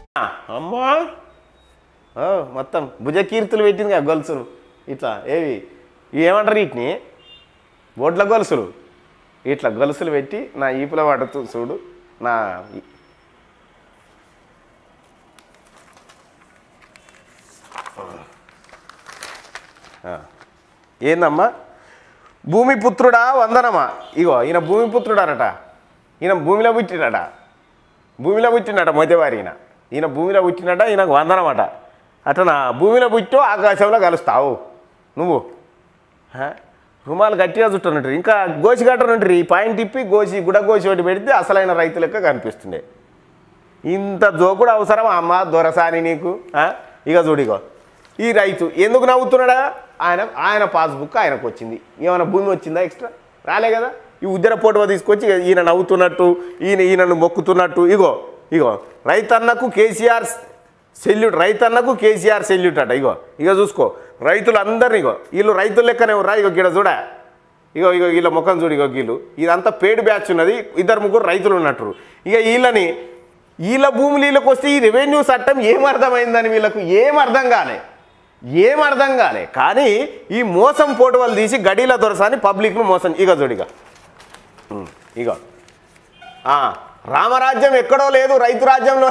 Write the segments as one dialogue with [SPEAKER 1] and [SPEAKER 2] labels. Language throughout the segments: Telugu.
[SPEAKER 1] అమ్మా ఓ, మొత్తం భుజకీర్తులు పెట్టింది కదా గొలుసులు ఇట్లా ఏవి ఇవి ఏమంటారు వీటిని బొడ్ల గొలుసులు ఇట్లా గొలుసులు పెట్టి నా ఈపులో పడుతూ చూడు నా ఈ- ఆ. ఏందమ్మా భూమిపుత్రుడా వందనమా ఇగో ఈయన భూమిపుత్రుడారట ఈయన భూమిలో పుట్టినట భూమిలో పుట్టినట మొదటివారి ఈయన ఈయన భూమిలో పుట్టినట ఈయనకు వందనమట అట్లా భూమిలో పుట్టో ఆకాశంలో కలుస్తావు నువ్వు హ? రుమాలు గట్టిగా చుట్టనుంటారు ఇంకా గోసి కట్టనుంటారు ఈ పాయింట్ తిప్పి గోసి గుడ గోసి ఒకటి పెడితే అసలైన రైతు లెక్క కనిపిస్తుండే ఇంత జోకుడు అవసరం అమ్మ దొరసాని నీకు ఆ? ఇక చూడిగో ఈ రైతు ఎందుకు నవ్వుతున్నాడా ఆయన ఆయన పాస్బుక్ ఆయనకు వచ్చింది ఏమైనా భూమి వచ్చిందా ఎక్స్ట్రా రాలే కదా ఈ ఉద్దర ఫోటో తీసుకొచ్చి ఈయన నవ్వుతున్నట్టు ఈయన ఈయనను మొక్కుతున్నట్టు ఇగో ఇగో రైతన్నకు కేసీఆర్ సెల్యూట్ రైతన్నకు కేసీఆర్ సెల్యూట్ అట ఇగో ఇగో చూసుకో రైతులందరినీ ఇగో వీళ్ళు రైతుల లెక్కనే ఉర్రా ఇగో గిడ చూడ ఇగో ఇగో వీళ్ళ ముఖం చూడు ఇగో వీళ్ళు ఇదంతా పేడు బ్యాచ్ ఉన్నది ఇద్దరు ముగ్గురు రైతులు ఉన్నట్టు ఇక వీళ్ళని వీళ్ళ భూములు వీళ్ళకి వస్తే ఈ రెవెన్యూ చట్టం ఏం అర్థమైందని వీళ్ళకు ఏం అర్థం కాలే ఏం అర్థం కాలే కానీ ఈ మోసం ఫోటోలు తీసి గడీల దొరసాని పబ్లిక్ను మోసం ఇక చూడిగా ఇగో ఆ, రామరాజ్యం ఎక్కడో లేదు రైతు రాజ్యంలో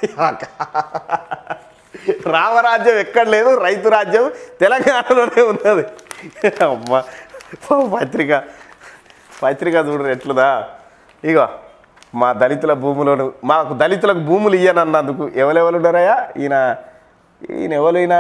[SPEAKER 1] రామరాజ్యం ఎక్కడ లేదు రైతు రాజ్యం తెలంగాణలోనే ఉన్నది అమ్మ ఓ పత్రిక పత్రిక చూడరు ఎట్లుదా ఇగో మా దళితుల భూములను మాకు దళితులకు భూములు ఇయ్యనన్నందుకు ఎవరెవరు ఉన్నారయ్యా ఈయన ఈయన ఎవరు ఈయన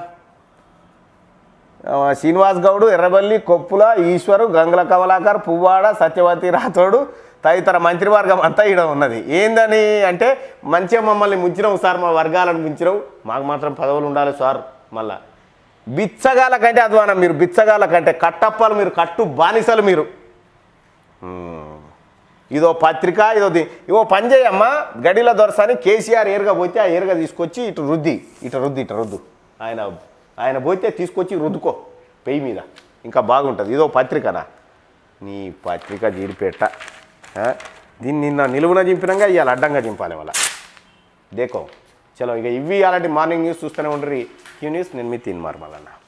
[SPEAKER 1] ఆ, శ్రీనివాస్ గౌడు ఎర్రబల్లి కొప్పుల ఈశ్వరు గంగుల కమలాకర్ పువ్వాడ సత్యవతి రాథోడు తదితర మంత్రివర్గం అంతా ఈడ ఉన్నది ఏందని అంటే మంచిగా మమ్మల్ని ముంచినావు సార్ మా వర్గాలను ముంచినావు మాకు మాత్రం పదవులు ఉండాలి సార్ మళ్ళా బిచ్చగాల కంటే అధ్వానం మీరు బిచ్చగాల కంటే కట్టప్పలు మీరు కట్టు బానిసలు మీరు మ్మ్. ఇదో పత్రిక ఇదో ది- ఇవో పని చేయమ్మా గడిల దొరసాని కేసీఆర్ ఏరుగా పోతే ఆ ఏరుగా తీసుకొచ్చి ఇటు రుద్ది ఇటు రుద్ది ఇటు రుద్దు ఆయన ఆయన పోతే తీసుకొచ్చి రుద్దుకో పెయ్యి మీద ఇంకా బాగుంటుంది ఇదో పత్రికనా నీ పత్రిక జీడిపెట్ట ఆ? దీన్ని నిన్న నిలువున చింపినాగా ఇవాళ అడ్డంగా చింపాలి వాళ్ళ దేకో చలో ఇక ఇవి అలాంటి మార్నింగ్ న్యూస్ చూస్తూనే ఉండరు క్యూ న్యూస్ నేను మీ తిన్ మళ్ళా